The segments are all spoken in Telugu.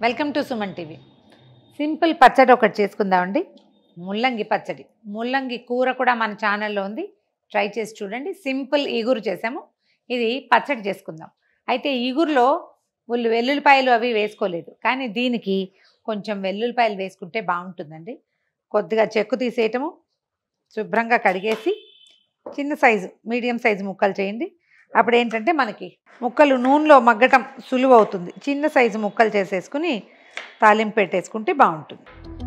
welcome to Suman TV simple పచ్చడి ఒకటి చేసుకుందామండి ముల్లంగి పచ్చడి ముల్లంగి కూర కూడా మన ఛానల్లో ఉంది ట్రై చేసి చూడండి సింపుల్ ఈగురు చేసాము ఇది పచ్చడి చేసుకుందాం అయితే ఈగురులో ఉల్లి వెల్లుల్లిపాయలు అవి వేసుకోలేదు కానీ దీనికి కొంచెం వెల్లుల్లిపాయలు వేసుకుంటే బాగుంటుందండి కొద్దిగా చెక్కు తీసేయటము శుభ్రంగా కడిగేసి చిన్న సైజు మీడియం సైజు ముక్కలు చేయండి అప్పుడు ఏంటంటే మనకి ముక్కలు నూనెలో మగ్గటం సులువు అవుతుంది చిన్న సైజు ముక్కలు చేసేసుకుని తాలింపు పెట్టేసుకుంటే బాగుంటుంది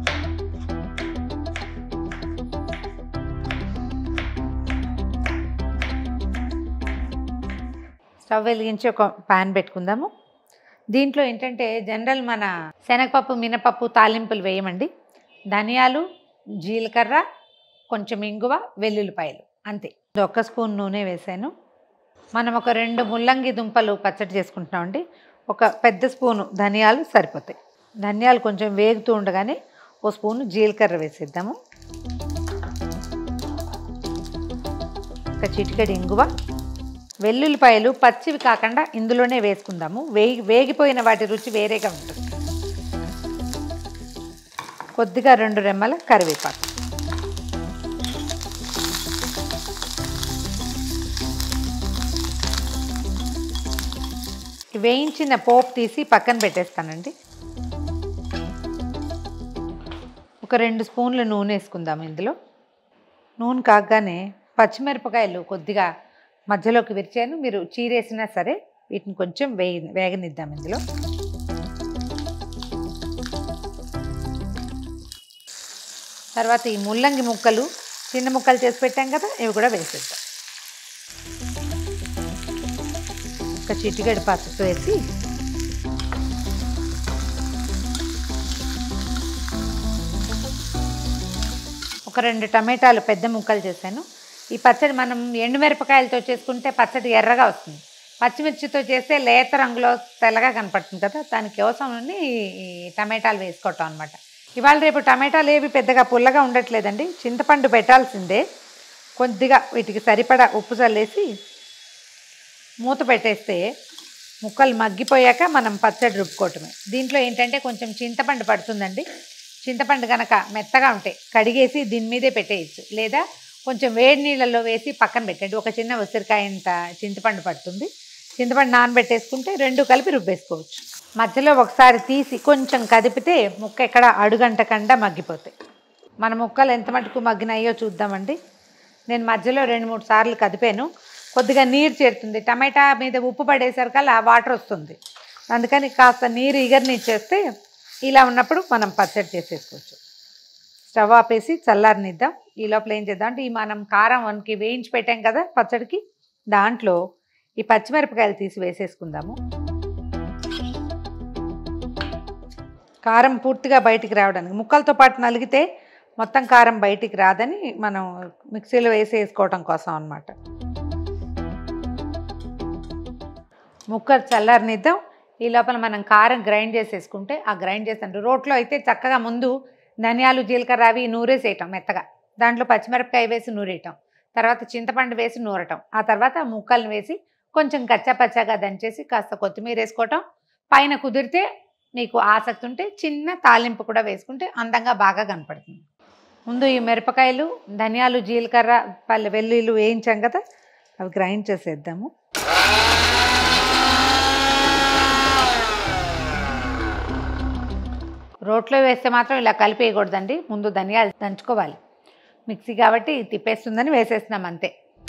స్టవ్ వెలిగించి ఒక పాన్ పెట్టుకుందాము దీంట్లో ఏంటంటే జనరల్ మన శనగపప్పు మినపప్పు తాలింపులు వేయమండి ధనియాలు జీలకర్ర కొంచెం ఇంగువ వెల్లుల్లిపాయలు అంతే ఒక్క స్పూన్ నూనె వేసాను మనం ఒక రెండు ముల్లంగి దుంపలు పచ్చడి చేసుకుంటున్నామండి ఒక పెద్ద స్పూను ధనియాలు సరిపోతాయి ధనియాలు కొంచెం వేగుతూ ఉండగానే ఓ స్పూను జీలకర్ర వేసేద్దాము ఒక చిటికెడు ఇంగువ వెల్లుల్లిపాయలు పచ్చివి కాకుండా ఇందులోనే వేసుకుందాము వేగి వేగిపోయిన వాటి రుచి వేరేగా ఉంటుంది కొద్దిగా రెండు రెమ్మల కరివేపాకు వేయించిన పోపు తీసి పక్కన పెట్టేస్తానండి ఒక రెండు స్పూన్లు నూనె వేసుకుందాం ఇందులో నూనె కాగానే పచ్చిమిరపకాయలు కొద్దిగా మధ్యలోకి విరిచాను మీరు చీరేసినా సరే వీటిని కొంచెం వేగి వేగనిద్దాం ఇందులో తర్వాత ఈ ముల్లంగి ముక్కలు చిన్న ముక్కలు చేసి పెట్టాం కదా ఇవి కూడా వేసేద్దాం ఒక చిటికెడు పసుపు వేసి ఒక రెండు టమాటాలు పెద్ద ముక్కలు చేశాను ఈ పచ్చడి మనం ఎండుమిరపకాయలతో చేసుకుంటే పచ్చడి ఎర్రగా వస్తుంది పచ్చిమిర్చితో చేస్తే లేత రంగులో తెల్లగా కనపడుతుంది కదా దానికి కోసం ఈ టమాటాలు వేసుకోవటం అనమాట ఇవాళ రేపు టమాటాలు ఏవి పెద్దగా పుల్లగా ఉండట్లేదండి చింతపండు పెట్టాల్సిందే కొద్దిగా వీటికి సరిపడా ఉప్పు చల్లేసి మూత పెట్టేస్తే ముక్కలు మగ్గిపోయాక మనం పచ్చడి రుబ్బుకోవటమే దీంట్లో ఏంటంటే కొంచెం చింతపండు పడుతుందండి చింతపండు కనుక మెత్తగా ఉంటాయి కడిగేసి దీని మీదే పెట్టేయచ్చు లేదా కొంచెం వేడి నీళ్ళల్లో వేసి పక్కన పెట్టండి ఒక చిన్న ఉసిరికాయ ఇంత చింతపండు పడుతుంది చింతపండు నానబెట్టేసుకుంటే రెండు కలిపి రుబ్బేసుకోవచ్చు మధ్యలో ఒకసారి తీసి కొంచెం కదిపితే ముక్క ఎక్కడ అడుగంటకుండా మగ్గిపోతాయి మన ముక్కలు ఎంత మటుకు మగ్గినాయో చూద్దామండి నేను మధ్యలో రెండు మూడు సార్లు కదిపాను కొద్దిగా నీరు చేరుతుంది టమాటా మీద ఉప్పు పడేసరికల్లా వాటర్ వస్తుంది అందుకని కాస్త నీరు ఇగర్నిచ్చేస్తే ఇలా ఉన్నప్పుడు మనం పచ్చడి చేసేసుకోవచ్చు స్టవ్ ఆపేసి చల్లారనిద్దాం ఈ లోపల ఏం చేద్దాం అంటే ఈ మనం కారం వన్కి వేయించి పెట్టాం కదా పచ్చడికి దాంట్లో ఈ పచ్చిమిరపకాయలు తీసి వేసేసుకుందాము కారం పూర్తిగా బయటికి రావడానికి ముక్కలతో పాటు నలిగితే మొత్తం కారం బయటికి రాదని మనం మిక్సీలో వేసి వేసుకోవడం కోసం అనమాట ముక్క చల్లారనిద్దాం ఈ లోపల మనం కారం గ్రైండ్ చేసేసుకుంటే ఆ గ్రైండ్ చేస్తాం రోట్లో అయితే చక్కగా ముందు ధనియాలు జీలకర్ర అవి నూరేసేయటం మెత్తగా దాంట్లో పచ్చిమిరపకాయ వేసి నూరేయటం తర్వాత చింతపండు వేసి నూరటం ఆ తర్వాత ముక్కలను వేసి కొంచెం కచ్చాపచ్చాగా దంచేసి కాస్త కొత్తిమీర వేసుకోవటం పైన కుదిరితే మీకు ఆసక్తి ఉంటే చిన్న తాలింపు కూడా వేసుకుంటే అందంగా బాగా కనపడుతుంది ముందు ఈ మిరపకాయలు ధనియాలు జీలకర్ర పల్లె వెల్లుల్లి వేయించాం కదా అవి గ్రైండ్ చేసేద్దాము రోట్లో వేస్తే మాత్రం ఇలా కలిపి వేయకూడదండి ముందు ధనియాలు దంచుకోవాలి మిక్సీ కాబట్టి తిప్పేస్తుందని వేసేస్తున్నాం అంతే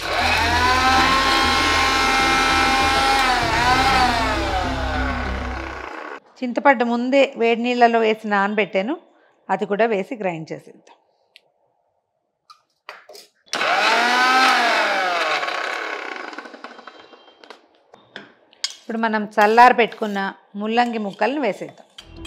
చింతపండు ముందే వేడి నీళ్ళలో వేసి నానబెట్టాను అది కూడా వేసి గ్రైండ్ చేసేద్దాం ఇప్పుడు మనం చల్లారి పెట్టుకున్న ముల్లంగి ముక్కలను వేసేద్దాం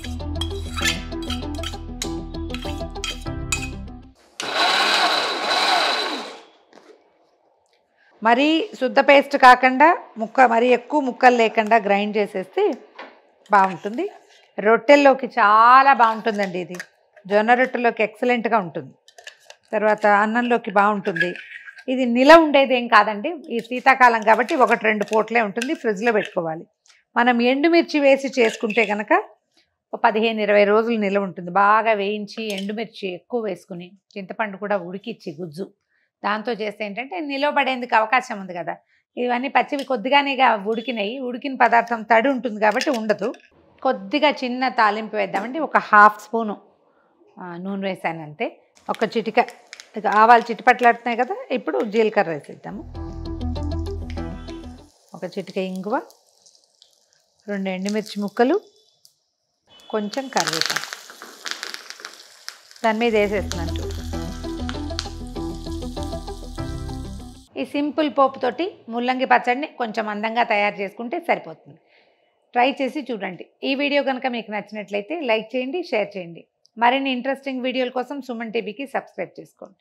మరీ శుద్ధ పేస్ట్ కాకుండా ముక్క మరీ ఎక్కువ ముక్కలు లేకుండా గ్రైండ్ చేసేస్తే బాగుంటుంది రొట్టెల్లోకి చాలా బాగుంటుందండి ఇది జొన్న రొట్టెలోకి ఎక్సలెంట్గా ఉంటుంది తర్వాత అన్నంలోకి బాగుంటుంది ఇది నిల ఉండేది ఏం కాదండి ఈ శీతాకాలం కాబట్టి ఒకటి రెండు పూట్లే ఉంటుంది ఫ్రిడ్జ్లో పెట్టుకోవాలి మనం ఎండుమిర్చి వేసి చేసుకుంటే కనుక ఒక పదిహేను ఇరవై రోజులు నిల్వ ఉంటుంది బాగా వేయించి ఎండుమిర్చి ఎక్కువ వేసుకుని చింతపండు కూడా ఉడికిచ్చి గుజ్జు దాంతో చేస్తే ఏంటంటే నిలవబడేందుకు అవకాశం ఉంది కదా ఇవన్నీ పచ్చివి కొద్దిగానే ఇక ఉడికినాయి ఉడికిన పదార్థం తడి ఉంటుంది కాబట్టి ఉండదు కొద్దిగా చిన్న తాలింపు వేద్దామండి ఒక హాఫ్ స్పూను ఆ, నూనె వేసాను అంతే ఒక చిటిక ఇక ఆవాలు చిటిపట్లాడుతున్నాయి కదా ఇప్పుడు జీలకర్ర వేసేద్దాము ఒక చిటిక ఇంగువ రెండు ఎండుమిర్చి ముక్కలు కొంచెం కరివేపాకు దాని మీద వేసేస్తున్నాను చూడు ఈ సింపుల్ పోపుతోటి ముల్లంగి పచ్చడిని కొంచెం అందంగా తయారు చేసుకుంటే సరిపోతుంది ట్రై చేసి చూడండి ఈ వీడియో కనుక మీకు నచ్చినట్లయితే లైక్ చేయండి షేర్ చేయండి మరిన్ని ఇంట్రెస్టింగ్ వీడియోల కోసం సుమన్ టీవీకి సబ్స్క్రైబ్ చేసుకోండి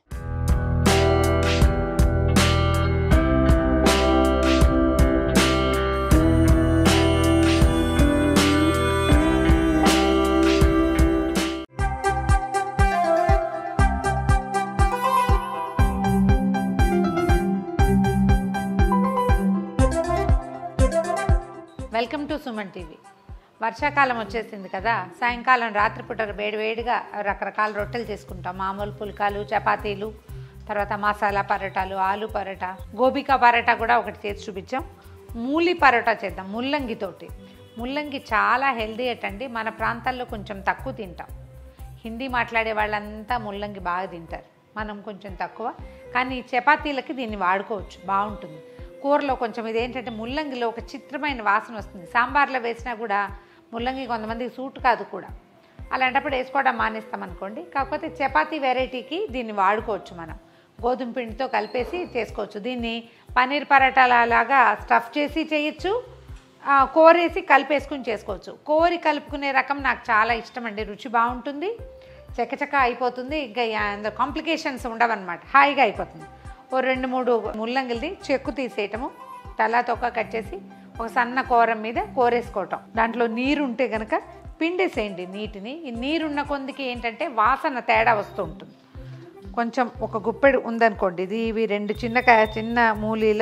వెల్కమ్ టు సుమన్ టీవీ వర్షాకాలం వచ్చేసింది కదా సాయంకాలం రాత్రిపూట వేడివేడిగా రకరకాల రొట్టెలు చేసుకుంటాం మామూలు పుల్కాలు చపాతీలు తర్వాత మసాలా పరోటాలు ఆలు పరోటా గోబికా పరోటా కూడా ఒకటి చేసి చూపించాం మూలి పరోటా చేద్దాం ముల్లంగితోటి ముల్లంగి చాలా హెల్దీ అటండి మన ప్రాంతాల్లో కొంచెం తక్కువ తింటాం హిందీ మాట్లాడే వాళ్ళంతా ముల్లంగి బాగా తింటారు మనం కొంచెం తక్కువ కానీ చపాతీలకి దీన్ని వాడుకోవచ్చు బాగుంటుంది కూరలో కొంచెం ఇదేంటంటే ముల్లంగిలో ఒక చిత్రమైన వాసన వస్తుంది సాంబార్లో వేసినా కూడా ముల్లంగి కొంతమందికి సూట్ కాదు కూడా అలాంటప్పుడు వేసుకోవడం మానేస్తాం అనుకోండి కాకపోతే చపాతీ వెరైటీకి దీన్ని వాడుకోవచ్చు మనం గోధుమ పిండితో కలిపేసి చేసుకోవచ్చు దీన్ని పన్నీర్ పరాటాల లాగా స్టఫ్ చేసి చేయొచ్చు ఆ, కోరేసి కలిపేసుకుని చేసుకోవచ్చు కోరి కలుపుకునే రకం నాకు చాలా ఇష్టం అండి రుచి బాగుంటుంది చకచక అయిపోతుంది ఇంకా అందులో కాంప్లికేషన్స్ ఉండవన్నమాట హాయిగా అయిపోతుంది ఓ రెండు మూడు ముల్లంగిల్ని చెక్కు తీసేయటము తలా తొక్క కట్ చేసి ఒక సన్న కూరం మీద కోరేసుకోవటం దాంట్లో నీరు ఉంటే కనుక పిండేసేయండి నీటిని ఈ నీరున్న కొందికి ఏంటంటే వాసన తేడా వస్తూ ఉంటుంది కొంచెం ఒక గుప్పెడు ఉందనుకోండి ఇది ఇవి రెండు చిన్న కా- చిన్న మూలీల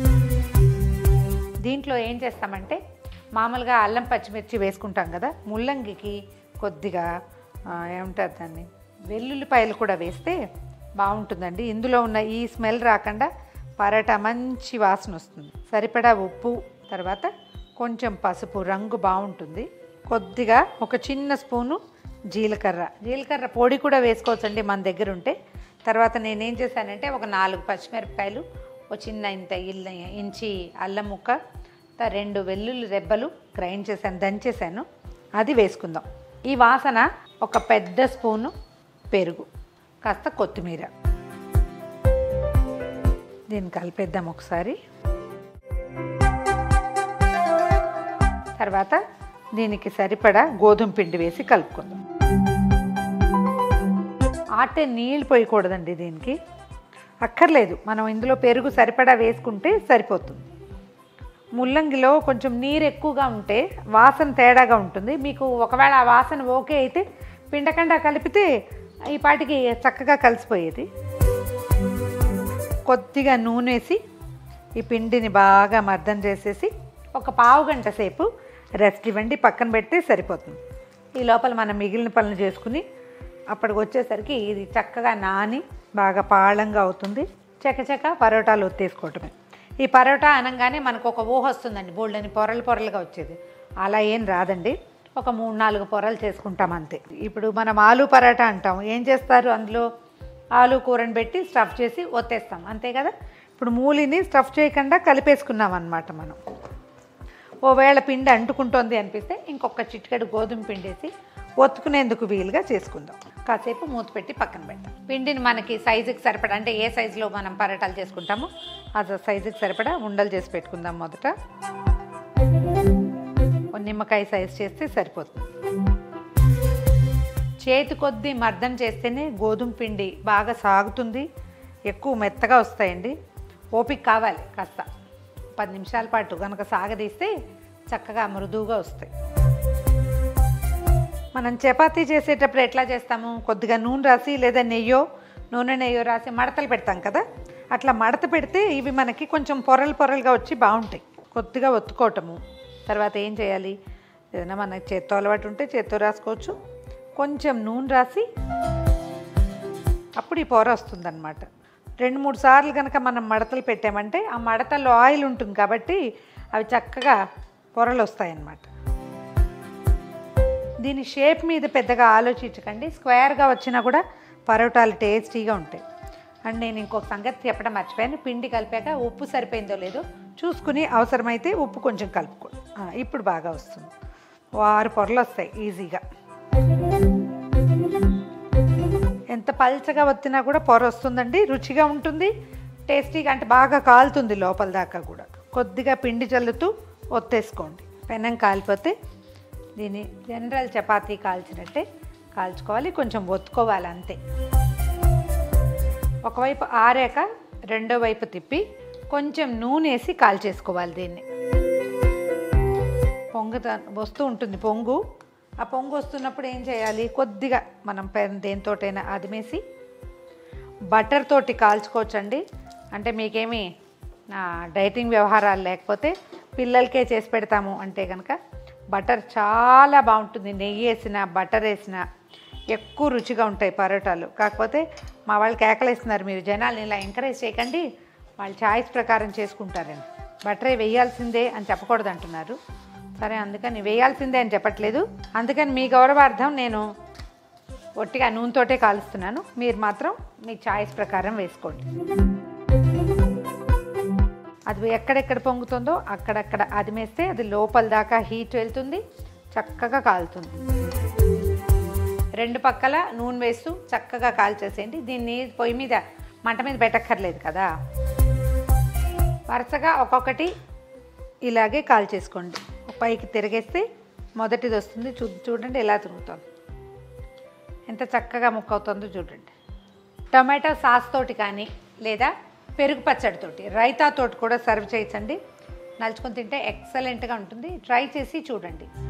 దీంట్లో ఏం చేస్తామంటే మామూలుగా అల్లం పచ్చిమిర్చి వేసుకుంటాం కదా ముల్లంగికి కొద్దిగా ఆ, ఏమంటారు దాన్ని వెల్లుల్లిపాయలు కూడా వేస్తే బాగుంటుందండి ఇందులో ఉన్న ఈ స్మెల్ రాకుండా పరాటా మంచి వాసన వస్తుంది సరిపడా ఉప్పు తర్వాత కొంచెం పసుపు రంగు బాగుంటుంది కొద్దిగా ఒక చిన్న స్పూను జీలకర్ర జీలకర్ర పొడి కూడా వేసుకోవచ్చండి మన దగ్గర ఉంటే తర్వాత నేనేం చేశానంటే ఒక నాలుగు పచ్చిమిరపకాయలు ఒక చిన్న ఇంత ఇల్ల ఇంచి అల్లం ముక్క త- రెండు వెల్లుల్లి రెబ్బలు గ్రైండ్ చేశాను దంచేసాను అది వేసుకుందాం ఈ వాసన ఒక పెద్ద స్పూను పెరుగు కాస్త కొత్తిమీర దీన్ని కలిపేద్దాం ఒకసారి తర్వాత దీనికి సరిపడా గోధుమ పిండి వేసి కలుపుకుందాం ఆటే నీళ్ళు పోయకూడదండి దీనికి అక్కర్లేదు మనం ఇందులో పెరుగు సరిపడా వేసుకుంటే సరిపోతుంది ముల్లంగిలో కొంచెం నీరు ఎక్కువగా ఉంటే వాసన తేడాగా ఉంటుంది మీకు ఒకవేళ ఆ వాసన ఓకే అయితే పిండకండా కలిపితే ఈ పాటికి చక్కగా కలిసిపోయేది కొద్దిగా నూనె వేసి ఈ పిండిని బాగా మర్దం చేసేసి ఒక పావు గంట సేపు రెస్ట్ ఇవ్వండి పక్కన పెడితే సరిపోతుంది ఈ లోపల మనం మిగిలిన పనులు చేసుకుని అప్పటికి వచ్చేసరికి ఇది చక్కగా నాని బాగా పాళంగా అవుతుంది చకచక పరోటాలు ఒత్తేసుకోవటమే ఈ పరోటా అనగానే మనకు ఒక ఊహ వస్తుందండి బోల్డని పొరలు పొరలుగా వచ్చేది అలా ఏం రాదండి ఒక మూడు నాలుగు పొరలు చేసుకుంటాం అంతే ఇప్పుడు మనం ఆలు పరోటా అంటాం ఏం చేస్తారు అందులో ఆలు కూరని పెట్టి స్టఫ్ చేసి ఒత్తేస్తాం అంతే కదా ఇప్పుడు మూలిని స్టఫ్ చేయకుండా కలిపేసుకున్నాం అన్నమాట మనం ఓవేళ పిండి అంటుకుంటోంది అనిపిస్తే ఇంకొక చిటికెడు గోధుమ పిండి వేసి ఒత్తుకునేందుకు వీలుగా చేసుకుందాం కాసేపు మూత పెట్టి పక్కన పెడతాం పిండిని మనకి సైజుకి సరిపడా అంటే ఏ సైజులో మనం పరోటాలు చేసుకుంటామో ఆ సైజుకి సరిపడా ఉండలు చేసి పెట్టుకుందాం మొదట ఒక నిమ్మకాయ సైజు చేస్తే సరిపోతుంది చేతి కొద్దీ మర్దం చేస్తేనే గోధుమ పిండి బాగా సాగుతుంది ఎక్కువ మెత్తగా వస్తాయండి ఓపిక కావాలి కాస్త పది నిమిషాల పాటు కనుక సాగదీస్తే చక్కగా మృదువుగా వస్తాయి మనం చపాతీ చేసేటప్పుడు ఎట్లా చేస్తాము కొద్దిగా నూనె రాసి లేదా నెయ్యో నూనె నెయ్యో రాసి మడతలు పెడతాం కదా అట్లా మడత పెడితే ఇవి మనకి కొంచెం పొరలు పొరలుగా వచ్చి బాగుంటాయి కొద్దిగా ఒత్తుకోవటము తర్వాత ఏం చేయాలి ఏదైనా మనకి చేత్తో అలవాటు ఉంటే చేత్తో రాసుకోవచ్చు కొంచెం నూనె రాసి అప్పుడు ఈ పొర వస్తుందన్నమాట రెండు మూడు సార్లు కనుక మనం మడతలు పెట్టామంటే ఆ మడతల్లో ఆయిల్ ఉంటుంది కాబట్టి అవి చక్కగా పొరలు వస్తాయన్నమాట దీని షేప్ మీద పెద్దగా ఆలోచించకండి స్క్వేర్గా వచ్చినా కూడా పరోటాలు టేస్టీగా ఉంటాయి అండ్ నేను ఇంకొక సంగతి చెప్పడం మర్చిపోయాను పిండి కలిపాక ఉప్పు సరిపోయిందో లేదో చూసుకుని అవసరమైతే ఉప్పు కొంచెం కలుపుకోండి ఆ, ఇప్పుడు బాగా వస్తుంది ఓ ఆరు పొరలు వస్తాయి ఈజీగా ఎంత పల్చగా వత్తినా కూడా పొర వస్తుందండి రుచిగా ఉంటుంది టేస్టీగా అంటే బాగా కాలుతుంది లోపల దాకా కూడా కొద్దిగా పిండి చల్లుతూ ఒత్తేసుకోండి పెనం కాలిపోతే దీన్ని జనరల్ చపాతీ కాల్చినట్టే కాల్చుకోవాలి కొంచెం ఒత్తుకోవాలి అంతే ఒకవైపు ఆరాక రెండో వైపు తిప్పి కొంచెం నూనె వేసి కాల్చేసుకోవాలి దీన్ని పొంగుతా వస్తూ ఉంటుంది పొంగు ఆ పొంగు వస్తున్నప్పుడు ఏం చేయాలి కొద్దిగా మనం పెన్ దేనితోటైనా అదిమేసి బటర్ తోటి కాల్చుకోవచ్చండి అంటే మీకేమి నా డైటింగ్ వ్యవహారాలు లేకపోతే పిల్లలకే చేసి పెడతాము అంటే కనుక బటర్ చాలా బాగుంటుంది నెయ్యి వేసిన బటర్ వేసిన ఎక్కువ రుచిగా ఉంటాయి పరోటాలు కాకపోతే మా వాళ్ళు కేకలేస్తున్నారు మీరు జనాల్ని ఇలా ఎంకరేజ్ చేయకండి వాళ్ళు చాయిస్ ప్రకారం చేసుకుంటారని బటరే వేయాల్సిందే అని చెప్పకూడదు అంటున్నారు సరే అందుకని వేయాల్సిందే అని చెప్పట్లేదు అందుకని మీ గౌరవార్థం నేను ఒట్టిగా నూనెతోటే కాలుస్తున్నాను మీరు మాత్రం మీ చాయిస్ ప్రకారం వేసుకోండి అది ఎక్కడెక్కడ పొంగుతుందో అక్కడక్కడ అదిమేస్తే అది లోపల దాకా హీట్ వెళ్తుంది చక్కగా కాలుతుంది రెండు పక్కల నూనె వేస్తూ చక్కగా కాల్చేసేయండి దీన్ని పొయ్యి మీద మంట మీద పెట్టక్కర్లేదు కదా వరుసగా ఒక్కొక్కటి ఇలాగే కాల్చేసుకోండి పైకి తిరిగేస్తే మొదటిది వస్తుంది చూ చూడండి ఎలా తిరుగుతుంది ఎంత చక్కగా ముక్క అవుతుందో చూడండి టొమాటో సాస్ తోటి కానీ లేదా పెరుగు పచ్చడితోటి రైతాతోటి కూడా సర్వ్ చేయొచ్చండి నలుచుకొని తింటే ఎక్సలెంట్గా ఉంటుంది ట్రై చేసి చూడండి